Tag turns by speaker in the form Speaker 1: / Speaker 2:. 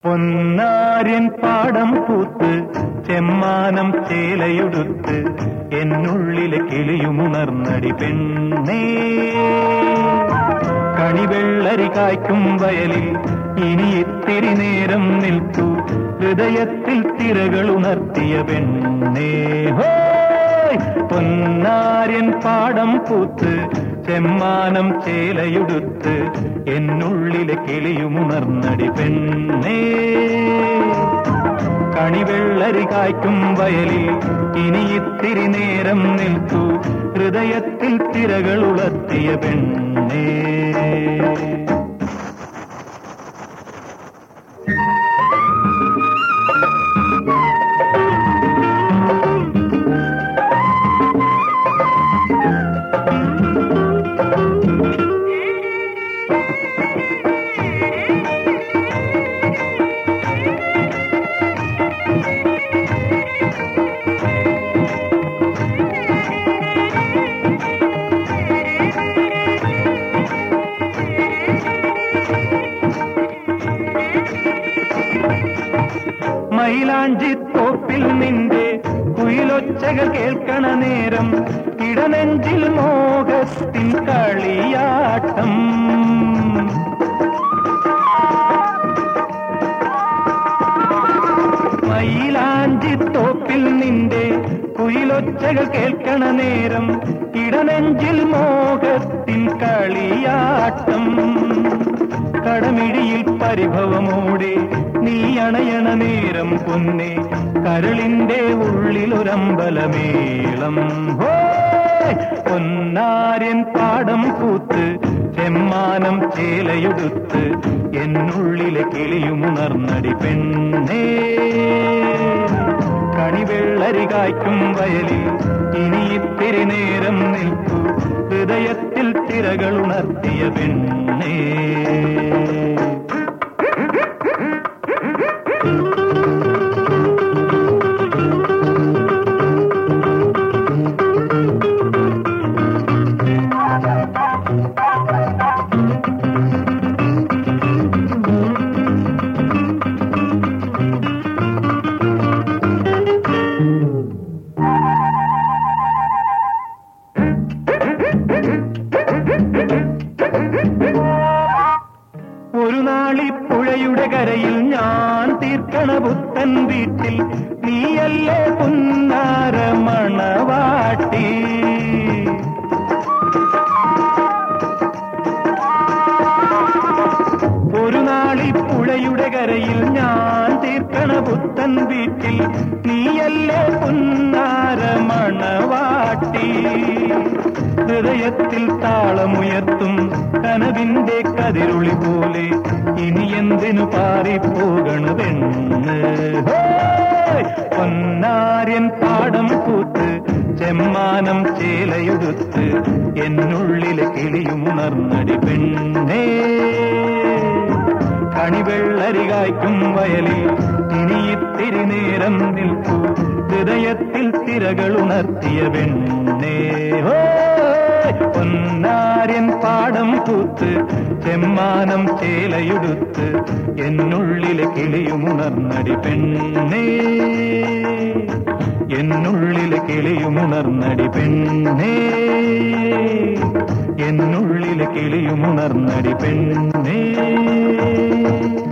Speaker 1: പൊന്നാര്യൻ പാടം പൂത്ത് ചെമ്മാനം ചേലയുടുത്ത് എന്നുള്ളിലെ കിളിയുമുണർന്നടി പെണ്ണേ കണിവെള്ളരി കായ്ക്കും വയലിൽ ഇനി ഇത്തിരി നേരം നിൽക്കൂ ഹൃദയത്തിൽ തിരകൾ ഉണർത്തിയ പെണ്ണേ ഹോയ് പൊന്നാര്യൻ പാടം പൂത്ത് ചെമ്മാനം ചേലയുടുത്ത് എന്നുള്ളിലെ കിളിയുമുണർന്നടി പെണ്ണേ കണിവെള്ളരി കായ്ക്കും വയലിൽ ഇനി ഇത്തിരി നേരം നിൽക്കൂ ഹൃദയത്തിൽ തിരകൾ ഉളർത്തിയ പെണ്ണേ മൈലാഞ്ചി തോപ്പിൽ നിന്റെ കുയിലൊച്ചകൾ കേൾക്കണ നേരം ഇടനെഞ്ചിൽ മോഹത്തിൻ കളിയാട്ടം മയിലാഞ്ചി തോപ്പിൽ നിന്റെ കുയിലൊച്ചകൾ കേൾക്കണ നേരം ഇടനെഞ്ചിൽ മോഹത്തിൻ കളിയാട്ടം കടമിഴിയിൽ പരിഭവമോടെ നീ അണയണ നേരം പൊന്നെ കരളിന്റെ ഉള്ളിലൊരമ്പലമേളം ഹോയ്! പൊന്നാര്യൻ പാടം കൂത്ത് ചെമ്മാനം ചേലയുടുത്ത് എന്നുള്ളിലെ കിളിയുമുണർന്നടി പെണ്ണേ കണിവെള്ളരി കായ്ക്കും വയലിൽ ഇനി ഇത്തിരി നേരം നിൽക്കൂ ഹൃദയത്തിൽ തിരകൾ ഉണർത്തിയ പെണ്ണേ ഒരു നാളി പുഴയുടെ കരയിൽ ഞാൻ തീർക്കണ പുത്തൻ വീട്ടിൽ നീയല്ലേ പുന്നാര മണവാട്ടി ഒരു നാളി പുഴയുടെ കരയിൽ ഞാൻ തീർക്കണ പുത്തൻ വീട്ടിൽ നീയല്ലേ പുന്നാര മണവാട്ടി ഹൃദയത്തിൽ താളമുയർത്തും കനവിന്റെ കതിരുളി പോലെ ഇനി എന്തിനു പാറിപ്പോകണതെന്ന് ഹോയ്! പൊന്നാര്യൻ പാടം കൂത്ത് ചെമ്മാനം ചേലയുടുത്ത് എന്നുള്ളിലെ കിളിയുമുണർന്നടി പെണ്ണേ കണിവെള്ളരി കായ്ക്കും വയലിൽ ഇനി ഇത്തിരി നേരം നിൽക്കൂ ഹൃദയത്തിൽ തിരകൾ ഉണർത്തിയ പെണ്ണേ ഹോയ്! പൊന്നാര്യൻ പാടം കൂത്ത് ചെമ്മാനം ചേലയുടുത്ത് എന്നുള്ളിലെ കിളിയുമുണർന്നടി പെണ്ണേ എന്നുള്ളിലെ കിളിയുമുണർന്നടി പെണ്ണേ എന്നുള്ളിലെ കിളിയുമുണർന്നടി പെണ്ണേ